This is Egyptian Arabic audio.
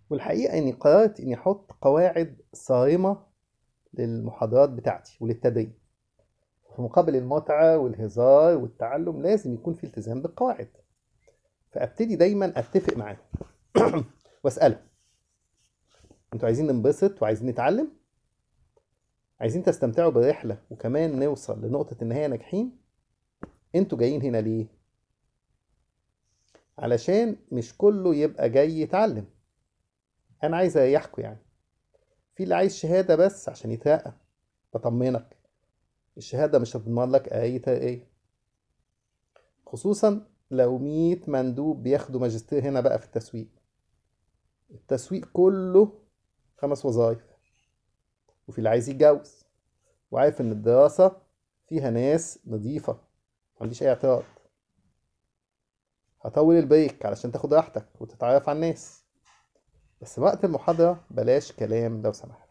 والحقيقة إني قررت إني أحط قواعد صارمة للمحاضرات بتاعتي وللتدريب في مقابل المتعة والهزار والتعلم لازم يكون في التزام بالقواعد فأبتدي دايما أتفق معاهم وأسألهم انتوا عايزين ننبسط وعايزين نتعلم عايزين تستمتعوا بالرحلة وكمان نوصل لنقطة النهاية ناجحين انتوا جايين هنا ليه علشان مش كله يبقى جاي يتعلم انا عايز اريحكوا يعني في اللي عايز شهادة بس عشان يترقى بطمنك الشهادة مش هتضمن لك اي ترقية خصوصا لو مية مندوب بياخدوا ماجستير هنا بقى في التسويق التسويق كله خمس وظايف وفي اللي عايز يتجوز وعارف ان الدراسة فيها ناس نظيفة معنديش اي اعتراض هطول البريك علشان تاخد راحتك وتتعرف على الناس بس وقت المحاضرة بلاش كلام لو سمحت